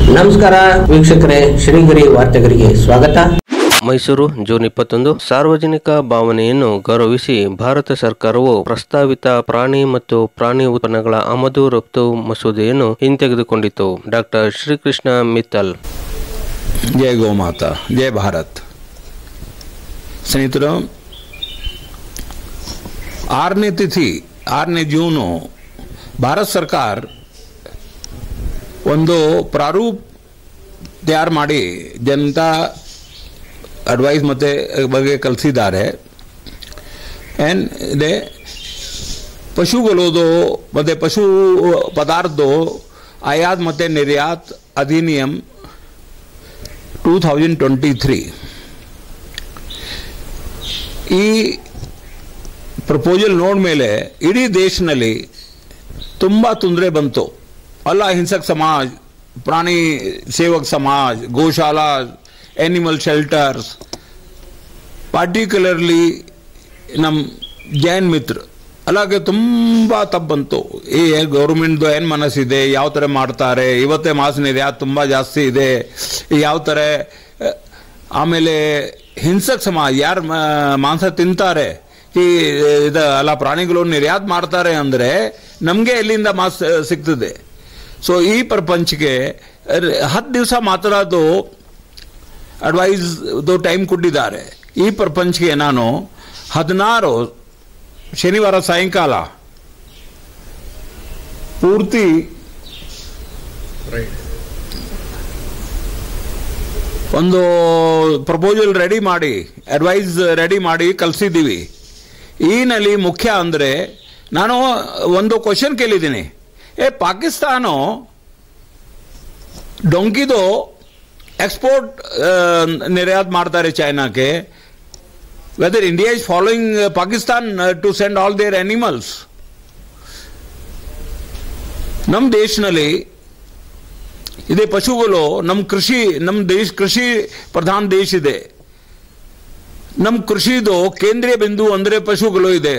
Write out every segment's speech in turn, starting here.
ನಮಸ್ಕಾರ ವೀಕ್ಷಕರೇ ಶ್ರೀಗರಿ ವಾರ್ತೆಗರಿಗೆ ಸ್ವಾಗತ ಮೈಸೂರು ಜೂನ್ ಇಪ್ಪತ್ತೊಂದು ಸಾರ್ವಜನಿಕ ಭಾವನೆಯನ್ನು ಗೌರವಿಸಿ ಭಾರತ ಸರ್ಕಾರವು ಪ್ರಸ್ತಾವಿತ ಪ್ರಾಣಿ ಮತ್ತು ಪ್ರಾಣಿ ಉತ್ಪನ್ನಗಳ ಆಮದು ರಫ್ತು ಮಸೂದೆಯನ್ನು ಹಿಂತೆಗೆದುಕೊಂಡಿತು ಡಾಕ್ಟರ್ ಶ್ರೀಕೃಷ್ಣ ಮಿತ್ತಲ್ ಜಯ ಗೋಮಾತಾ ಜಯ ಭಾರತ್ ಸ್ನೇಹಿತರು ಆರನೇ ತಿಥಿ ಆರನೇ ಜೂನು ಭಾರತ ಸರ್ಕಾರ ಒಂದು ಪ್ರಾರೂಪ್ ತಯಾರು ಮಾಡಿ ಜನತಾ ಅಡ್ವೈಸ್ ಮತ್ತೆ ಬಗ್ಗೆ ಕಲಿಸಿದ್ದಾರೆ ಏನ್ ಇದೆ ಪಶುಗಳದು ಮತ್ತು ಪಶು ಪದಾರ್ಥದ್ದು ಆಯಾತ್ ಮತ್ತು ನಿರ್ಯಾತ್ ಅಧಿನಿಯಂ ಟೂ ಥೌಸಂಡ್ ಟ್ವೆಂಟಿ ತ್ರೀ ಈ ಪ್ರಪೋಸಲ್ ನೋಡ್ಮೇಲೆ ಇಡೀ ದೇಶನಲ್ಲಿ ತುಂಬ ತೊಂದರೆ ಬಂತು ಅಲ್ಲ ಹಿಂಸಕ್ ಸಮಾಜ್ ಪ್ರಾಣಿ ಸೇವಕ್ ಸಮಾಜ್ ಗೋಶಾಲಾ ಎನಿಮಲ್ ಶೆಲ್ಟರ್ಸ್ ಪಾರ್ಟಿಕ್ಯುಲರ್ಲಿ ನಮ್ಮ ಜೈನ್ ಮಿತ್ರ ಅಲ್ಲಾಗೆ ತುಂಬ ತಪ್ಪು ಬಂತು ಈ ಗೌರ್ಮೆಂಟ್ದು ಏನು ಮನಸ್ಸಿದೆ ಯಾವ ಥರ ಮಾಡ್ತಾರೆ ಇವತ್ತೇ ಮಾಸ ನಿರ್ಯಾತ ತುಂಬ ಜಾಸ್ತಿ ಇದೆ ಯಾವ ಥರ ಅಹ್, ಆಮೇಲೆ ಹಿಂಸಕ್ ಸಮಾಜ ಯಾರು ಮಾಂಸ ತಿಂತಾರೆ ಈ ಇದು ಅಲ್ಲ ಪ್ರಾಣಿಗಳು ನಿರ್ಯಾತ ಮಾಡ್ತಾರೆ ಅಂದರೆ ನಮಗೆ ಎಲ್ಲಿಂದ ಮಾಂಸ ಸಿಗ್ತದೆ ಸೊ ಈ ಪ್ರಪಂಚಕ್ಕೆ ಅರ್- ಹತ್ತು ದಿವಸ ಮಾತ್ರ ಅದು ಅಡ್ವೈಸ್ ಟೈಮ್ ಕೊಟ್ಟಿದ್ದಾರೆ ಈ ಪ್ರಪಂಚಕ್ಕೆ ನಾನು ಹದಿನಾರು ಶನಿವಾರ ಸಾಯಂಕಾಲ ಪೂರ್ತಿ ಒಂದು ಪ್ರಪೋಸಲ್ ರೆಡಿ ಮಾಡಿ ಅಡ್ವೈಸ್ ರೆಡಿ ಮಾಡಿ ಕಳಿಸಿದ್ದೀವಿ ಈನಲ್ಲಿ ಮುಖ್ಯ ಅಂದರೆ ನಾನು ಒಂದು ಕ್ವಶನ್ ಕೇಳಿದ್ದೀನಿ ಏ ಪಾಕಿಸ್ತಾನ ಡೊಂಕಿದು ಎಕ್ಸ್ಪೋರ್ಟ್ ನಿರ್ಯಾತ ಮಾಡ್ತಾರೆ ಚೈನಾಕ್ಕೆ whether India is following Pakistan to send all their animals ನಮ್ಮ ದೇಶನಲ್ಲಿ ಇದೆ ಪಶುಗಳು ನಮ್ಮ ಕೃಷಿ ನಮ್ಮ ದೇಶ ಕೃಷಿ ಪ್ರಧಾನ ದೇಶ ಇದೆ ನಮ್ಮ ಕೃಷಿದು ಕೇಂದ್ರೀಯ ಬಿಂದು ಅಂದರೆ ಪಶುಗಳು ಇದೆ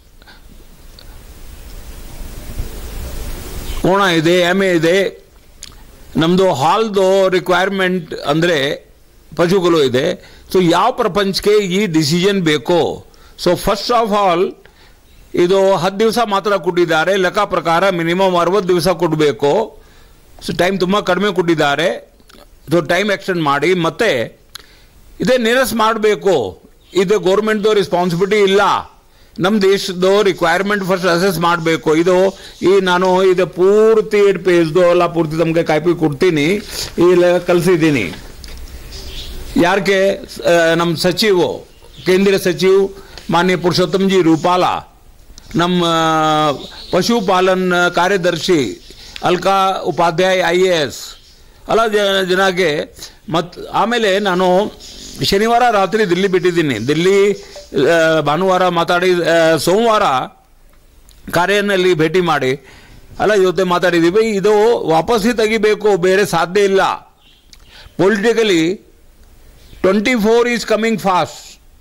ಕೋಣ ಇದೆ ಎಮ್ಮೆ ಇದೆ ನಮ್ಮದು ಹಾಲ್ದು ರಿಕ್ವೈರ್ಮೆಂಟ್ ಅಂದರೆ ಪಶುಗಳು ಇದೆ ಸೊ ಯಾವ ಪ್ರಪಂಚಕ್ಕೆ ಈ ಡಿಸಿಷನ್ ಬೇಕೋ ಸೊ ಫಸ್ಟ್ ಆಫ್ ಆಲ್ ಇದು ಹತ್ತು ದಿವಸ ಮಾತ್ರ ಕೊಟ್ಟಿದ್ದಾರೆ ಲೆಕ್ಕ ಪ್ರಕಾರ ಮಿನಿಮಮ್ ಅರವತ್ತು ದಿವಸ ಕೊಡಬೇಕು ಸೊ ಟೈಮ್ ತುಂಬ ಕಡಿಮೆ ಕೊಟ್ಟಿದ್ದಾರೆ ಸೊ ಟೈಮ್ ಎಕ್ಸ್ಟೆಂಡ್ ಮಾಡಿ ಮತ್ತೆ ಇದೇ ನಿರಸ್ ಮಾಡಬೇಕು ಇದು ಗೌರ್ಮೆಂಟ್ದು ರೆಸ್ಪಾನ್ಸಿಬಿಲಿಟಿ ಇಲ್ಲ ನಮ್ಮ ದೇಶದ ರಿಕ್ವೈರ್ಮೆಂಟ್ ಫಸ್ಟ್ ಅಸೆಸ್ ಮಾಡಬೇಕು ಇದು ಈ ನಾನು ಇದು ಪೂರ್ತಿ ಪೇಜ್ದು ಎಲ್ಲ ಪೂರ್ತಿ ತಮಗೆ ಕಾಪಿ ಕೊಡ್ತೀನಿ ಇಲ್ಲ ಕಲಿಸಿದ್ದೀನಿ ಯಾರಿಗೆ ನಮ್ಮ ಸಚಿವು ಕೇಂದ್ರೀಯ ಸಚಿವ್ ಮಾನ್ಯ ಪುರುಷೋತ್ತಮ್ ಜಿ ರೂಪಾಲ ನಮ್ಮ ಪಶುಪಾಲನ್ ಕಾರ್ಯದರ್ಶಿ Alka Upadhyay I A S ಅಲ್ಲ ಜ- ಜನಕ್ಕೆ ಮತ್ತು ಆಮೇಲೆ ನಾನು ಶನಿವಾರ ರಾತ್ರಿ ದಿಲ್ಲಿ ಬಿಟ್ಟಿದ್ದೀನಿ ದಿಲ್ಲಿ ಆ, ಭಾನುವಾರ ಮಾತಾಡಿ ಆ, ಸೋಮವಾರ ಕಾರ್ಯನಲ್ಲಿ ಭೇಟಿ ಮಾಡಿ ಅಲ್ಲ ಜೊತೆ ಮಾತಾಡಿದ್ದೀವಿ ಇದು ವಾಪಸ್ಸಿ ತೆಗಿಬೇಕು ಬೇರೆ ಸಾಧ್ಯ ಇಲ್ಲ politically twenty four is coming fast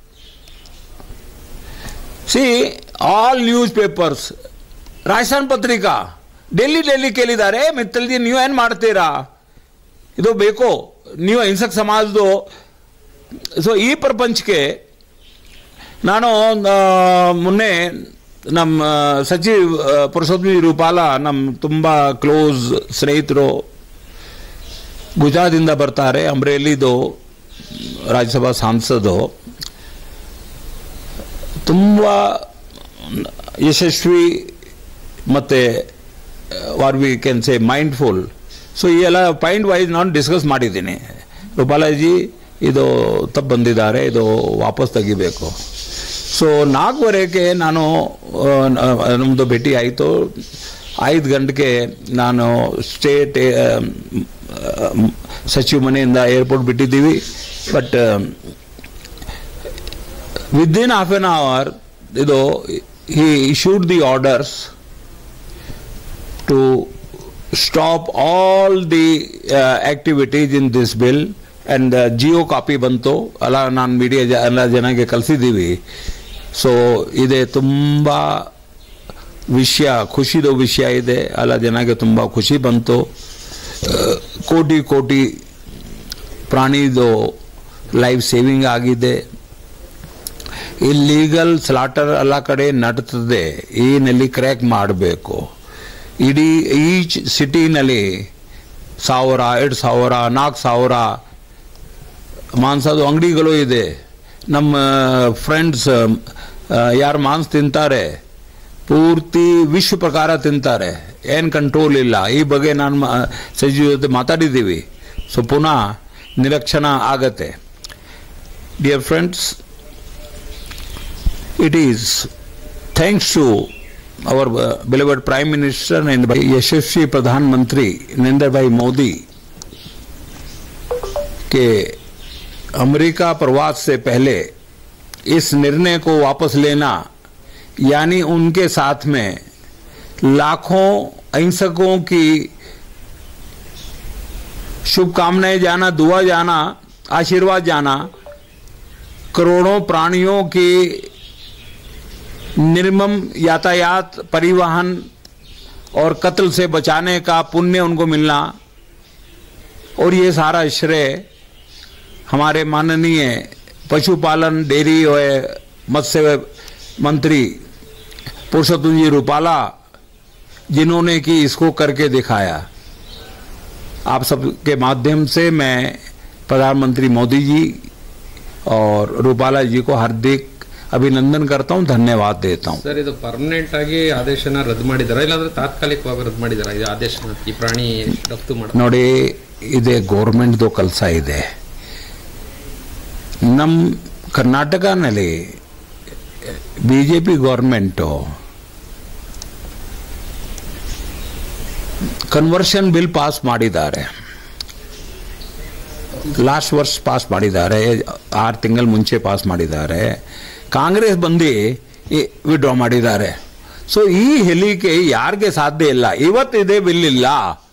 see all newspapers Rajasthan Patrika Delhi Delhi ಕೇಳಿದ್ದಾರೆ ಮಿತ್ತಲ್ಜಿ ನೀವು ಏನು ಮಾಡ್ತೀರಾ ಇದು ಬೇಕು ನೀವು ಹಿಂಸಕ್ ಸಮಾಜದ್ದು ಸೊ ಈ ಪ್ರಪಂಚಕ್ಕೆ ನಾನು ಆ, ಮೊನ್ನೆ ನಮ್ಮ ಸಚಿವ್ ಆ, ಪುರುಷೋತ್ತಮ ರೂಪಾಲ ನಮ್ಮ ತುಂಬ ಕ್ಲೋಸ್ ಸ್ನೇಹಿತರು ಗುಜರಾತಿಂದ ಬರ್ತಾರೆ ಅಮ್ರೇಲಿದು ರಾಜ್ಯಸಭಾ ಸಾಂಸದು ತುಂಬ ಯಶಸ್ವಿ ಮತ್ತು or we can say mindful so ಈ ಎಲ್ಲ ಪಾಯಿಂಟ್ ವೈಸ್ ನಾನು ಡಿಸ್ಕಸ್ ಮಾಡಿದ್ದೀನಿ ರೂಪಾಲಾಜಿ ಇದು ತಪ್ಪು ಬಂದಿದ್ದಾರೆ ಇದು ವಾಪಸ್ ತೆಗಿಬೇಕು ಸೊ ನಾಲ್ಕುವರೆಗೆ ನಾನು ನಮ್ಮದು ಭೇಟಿ ಆಯಿತು ಐದು ಗಂಟೆಗೆ ನಾನು ಸ್ಟೇಟ್ ಸಚಿವ ಮನೆಯಿಂದ ಏರ್ಪೋರ್ಟ್ ಬಿಟ್ಟಿದ್ದೀವಿ but within half an hour ಇದು he issued the orders to stop all the activities in this bill and G O copy ಬಂತು ಅಲ್ಲ ನಾನು ಮೀಡಿಯಾ ಎಲ್ಲ ಜನಕ್ಕೆ ಕಲಿಸಿದ್ದೀವಿ ಸೊ ಇದೆ ತುಂಬ ವಿಷಯ ಖುಷಿದು ವಿಷಯ ಇದೆ ಅಲ್ಲ ಜನಕ್ಕೆ ತುಂಬ ಖುಷಿ ಬಂತು ಕೋಟಿ ಕೋಟಿ ಪ್ರಾಣಿದು ಲೈಫ್ ಸೇವಿಂಗ್ ಆಗಿದೆ ಇಲ್ಲೀಗಲ್ ಸ್ಲಾಟರ್ ಎಲ್ಲ ಕಡೆ ನಡ್ತದೆ ಈನಲ್ಲಿ ಕ್ರ್ಯಾಕ್ ಮಾಡಬೇಕು ಇಡೀ ಈಚ್ ಸಿಟಿನಲ್ಲಿ ಸಾವಿರ ಎರಡು ಸಾವಿರ ನಾಲ್ಕು ಸಾವಿರ ಮಾಂಸದ ಅಂಗಡಿಗಳು ಇದೆ ನಮ್ಮ ಫ್ರೆಂಡ್ಸ್ ಯಾರು ಮಾಂಸ ತಿಂತಾರೆ ಪೂರ್ತಿ ವಿಶ್ವ ಪ್ರಕಾರ ತಿಂತಾರೆ ಏನು ಕಂಟ್ರೋಲ್ ಇಲ್ಲ ಈ ಬಗ್ಗೆ ನಾನು ಮ- ಸಚಿವ ಜೊತೆ ಮಾತಾಡಿದ್ದೀವಿ ಸೊ ಪುನಃ ನಿರೀಕ್ಷಣ ಆಗತ್ತೆ dear friends it is thanks to our uh, beloved Prime Minister and by यशस्वी प्रधानमंत्री नरेंद्र भाई मोदी के अमेरिका प्रवास से पहले इस निर्णय को वापस लेना यानी उनके साथ में लाखों अहिंसकों की शुभकामनाएं जाना दुआ जाना आशीर्वाद जाना करोड़ों प्राणियों की निर्मम यातायात परिवहन और कत्ल से बचाने का पुण्य उनको मिलना और ये सारा श्रेय हमारे माननीय पशुपालन डेयरी और मत्स्य मंत्री पुरुषोत्तम जी रूपाला जिन्होंने कि इसको करके दिखाया आप सबके माध्यम से मैं प्रधानमंत्री मोदी जी और रूपाला जी को हार्दिक अभिनंदन करता हूं धन्यवाद देता हूं ಸರ್ ಇದು ಪರ್ಮನೆಂಟ್ ಆಗಿ ಆದೇಶನ ರದ್ದು ಮಾಡಿದಾರ ಇಲ್ಲಾಂದ್ರೆ ತಾತ್ಕಾಲಿಕವಾಗಿ ರದ್ದು ಮಾಡಿದಾರ ಇದು ಆದೇಶನ ಈ ಪ್ರಾಣಿ ರಫ್ತು ಮಾಡ ನೋಡಿ ಇದೆ ಗೌರ್ಮೆಂಟ್ದು ಕೆಲಸ ಇದೆ ನಮ್ಮ ಕರ್ನಾಟಕನಲ್ಲಿ B J P government conversion bill pass ಮಾಡಿದ್ದಾರೆ ಲಾಸ್ಟ್ ವರ್ಷ ಪಾಸ್ ಮಾಡಿದ್ದಾರೆ ಆರು ತಿಂಗಳ ಮುಂಚೆ ಪಾಸ್ ಮಾಡಿದ್ದಾರೆ ಕಾಂಗ್ರೆಸ್ ಬಂದು ವಿಡ್ರಾ ಮಾಡಿದ್ದಾರೆ ಸೊ ಈ ಹೇಳಿಕೆ ಯಾರಿಗೆ ಸಾಧ್ಯ ಇಲ್ಲ ಇವತ್ತಿದೆ ಬಿಲ್ ಇಲ್ಲ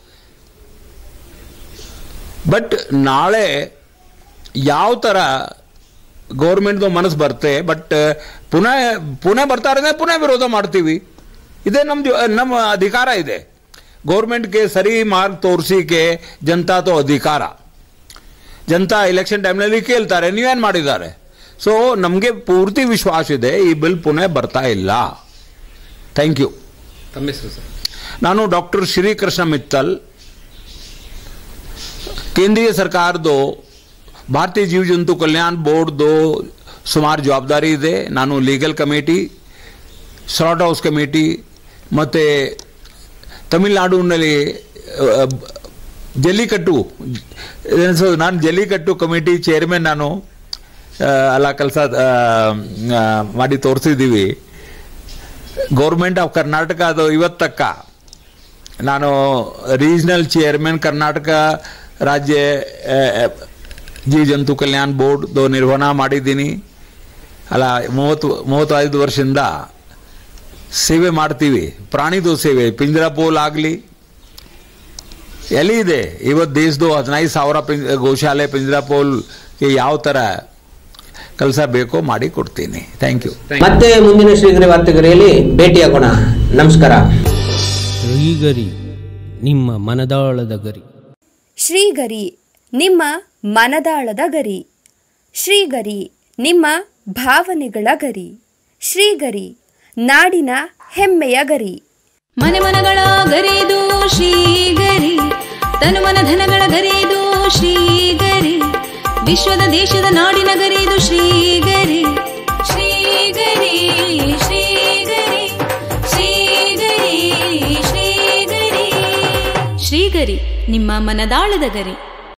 ಬಟ್ ನಾಳೆ ಯಾವ ಥರ ಗೌರ್ಮೆಂಟ್ದು ಮನಸ್ಸು ಬರುತ್ತೆ ಬಟ್ ಪುನಃ ಪುನಃ ಬರ್ತಾರೆ ಪುನಃ ವಿರೋಧ ಮಾಡ್ತೀವಿ ಇದೇ ನಮ್ದು ನಮ್ಮ ಅಧಿಕಾರ ಇದೆ ಗೌರ್ಮೆಂಟ್ಗೆ ಸರಿ ಮಾರ್ಗ್ ತೋರಿಸಿಕೆ ಜನತಾದು ಅಧಿಕಾರ ಜನತಾ ಎಲೆಕ್ಷನ್ ಟೈಮ್ನಲ್ಲಿ ಕೇಳ್ತಾರೆ ನೀವೇನು ಮಾಡಿದ್ದಾರೆ ಸೊ ನಮಗೆ ಪೂರ್ತಿ ವಿಶ್ವಾಸ ಇದೆ ಈ ಬಿಲ್ ಪುನಃ ಬರ್ತಾ ಇಲ್ಲ ಥ್ಯಾಂಕ್ ಯು ತಮ್ಮ ಹೆಸರು ಸರ್ ನಾನು ಡಾಕ್ಟರ್ ಶ್ರೀಕೃಷ್ಣ ಮಿತ್ತಲ್ ಕೇಂದ್ರೀಯ ಸರ್ಕಾರದ್ದು ಭಾರತೀಯ ಜೀವ ಜಂತು ಕಲ್ಯಾಣ ಬೋರ್ಡ್ದು ಸುಮಾರು ಜವಾಬ್ದಾರಿ ಇದೆ ನಾನು legal committee slaughterhouse committee ಮತ್ತು ತಮಿಳುನಾಡಿನಲ್ಲಿ ಅ, ಜಲ್ಲಿಕಟ್ಟು ಸೊ ನಾನು ಜಲ್ಲಿಕಟ್ಟು ಕಮಿಟಿ ಚೇರ್ಮನ್ ನಾನು ಆ, ಎಲ್ಲ ಕೆಲಸ ಮಾಡಿ ತೋರಿಸಿದ್ದೀವಿ ಗೌರ್ಮೆಂಟ್ ಆಫ್ ಕರ್ನಾಟಕ ಅದು ಇವತ್ತಕ್ಕ ನಾನು ರೀಜನಲ್ ಚೇರ್ಮನ್ ಕರ್ನಾಟಕ ರಾಜ್ಯ ಆ, ಆ, ಜೀವ ಜಂತು ಕಲ್ಯಾಣ ಬೋರ್ಡ್ದು ನಿರ್ವಹಣಾ ಮಾಡಿದ್ದೀನಿ ಅಲ್ಲ ಮೂವತ್ತು ಮೂವತ್ತೈದು ವರ್ಷದಿಂದ ಸೇವೆ ಮಾಡ್ತೀವಿ ಪ್ರಾಣಿದು ಸೇವೆ ಪಿಂಜರಾಪೋಲ್ ಆಗಲಿ ಎಲ್ಲಿ ಇದೆ ಇವತ್ತು ದೇಶದ್ದು ಹದಿನೈದು ಸಾವಿರ ಪಿಂಜ ಗೋಶಾಲೆ ಪಿಂಜರಾಪೋಲ್ಗೆ ಯಾವ ಥರ ಕೆಲಸ ಬೇಕೋ ಮಾಡಿ ಕೊಡ್ತೀನಿ ಥ್ಯಾಂಕ್ ಯು ಮತ್ತೆ ಮುಂದಿನ ಶ್ರೀಗರಿ ವಾರ್ತೆಗರಿಯಲ್ಲಿ ಭೇಟಿಯಾಗೋಣ ನಮಸ್ಕಾರ ಶ್ರೀಗರಿ ನಿಮ್ಮ ಮನದಾಳದ ಗರಿ ಶ್ರೀಗರಿ ನಿಮ್ಮ ಮನದಾಳದ ಗರಿ ಶ್ರೀಗರಿ ನಿಮ್ಮ ಭಾವನೆಗಳ ಗರಿ ಶ್ರೀಗರಿ ನಾಡಿನ ಹೆಮ್ಮೆಯ ಗರಿ ಮನೆ ಮನಗಳ ಗರಿದು ಶ್ರೀಗರಿ ತನು ಮನ ಧನಗಳ ಗರಿದು ಶ್ರೀಗರಿ ವಿಶ್ವದ ದೇಶದ ನಾಡಿನ ಗರಿದು ಶ್ರೀಗರಿ ಶ್ರೀಗರಿ ಶ್ರೀಗರಿ ಶ್ರೀಗರಿ ಶ್ರೀಗರಿ ಶ್ರೀಗರಿ ನಿಮ್ಮ ಮನದಾಳದ ಗರಿ